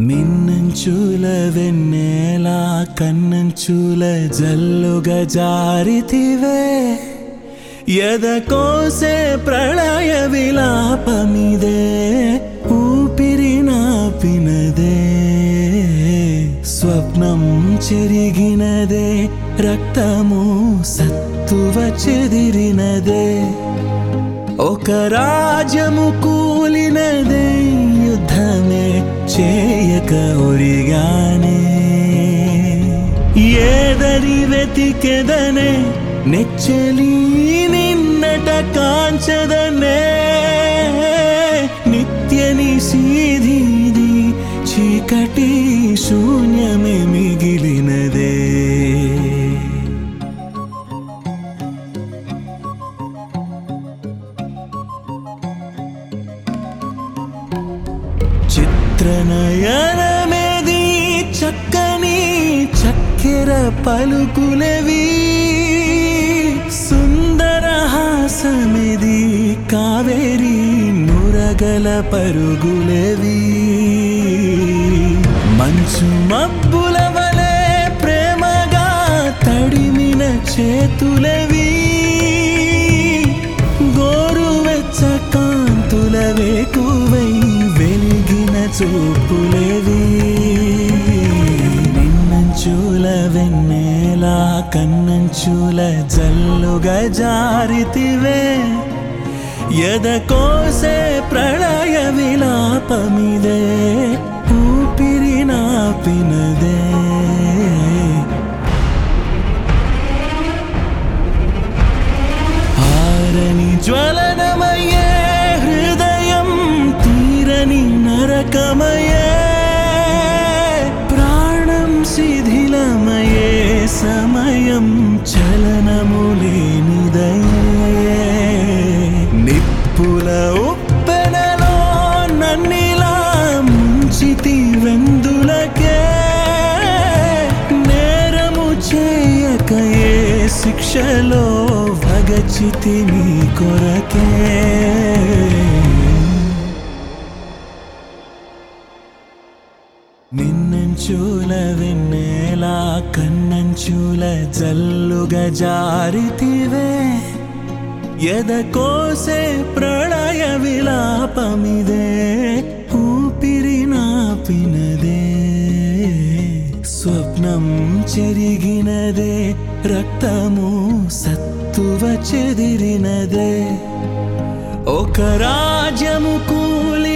మిన్నంచుల వెన్నెల కన్నంచుల జల్లుగా జారితివే ఎద కోసే ప్రళయ విలాపమిదే ఊపిరి నాపినదే స్వప్నం చెరిగినదే రక్తము సత్తువ చెదిరినదే ఒక రాజ్యము కూలినదే యుద్ధమే చేయక ఒరిగానే ఏదరి వెతికెదనే నెచ్చలి నిన్నట కాంచదనే నిత్య నిషీధీది చీకటి శూన్యమే మిగిలినదే చిత్రనయనమేది చక్కని చక్కెర పలుకులవి సుందర హాసమిది కావేరి నురగల పరుగులవి మంచు మబ్బుల వలె ప్రేమగా తడిమిన చేతులవి గోరువెచ్చ కాంతుల వేకువై వెలిగిన చూపులేవి నిన్నంచుల వెన్నెల కన్నంచుల జల్లుగా జారితివే ఎద కోసే ప్రళయ విలాపమిదే ఊపిరి నాపినదే ఆరని జ్వలనమయ్యే హృదయం తీరని నరకమయే ప్రాణం శిథిలమయే సమయం చలనము లేనిదయే నిప్పుల ఉప్పెనలో నన్నిలా ముంచితి వెందులకే నేరము చేయక ఏ శిక్షలో భగచితి నీ కొరకే నిన్నంచుల వెన్నెల కన్నంచుల జల్లుగా జారితివే ఎద కోసే ప్రళయ విలాపమిదే ఊపిరి నాపినదే స్వప్నం చెరిగినదే రక్తము సత్తువ చెదిరినదే ఒక రాజ్యము కూలి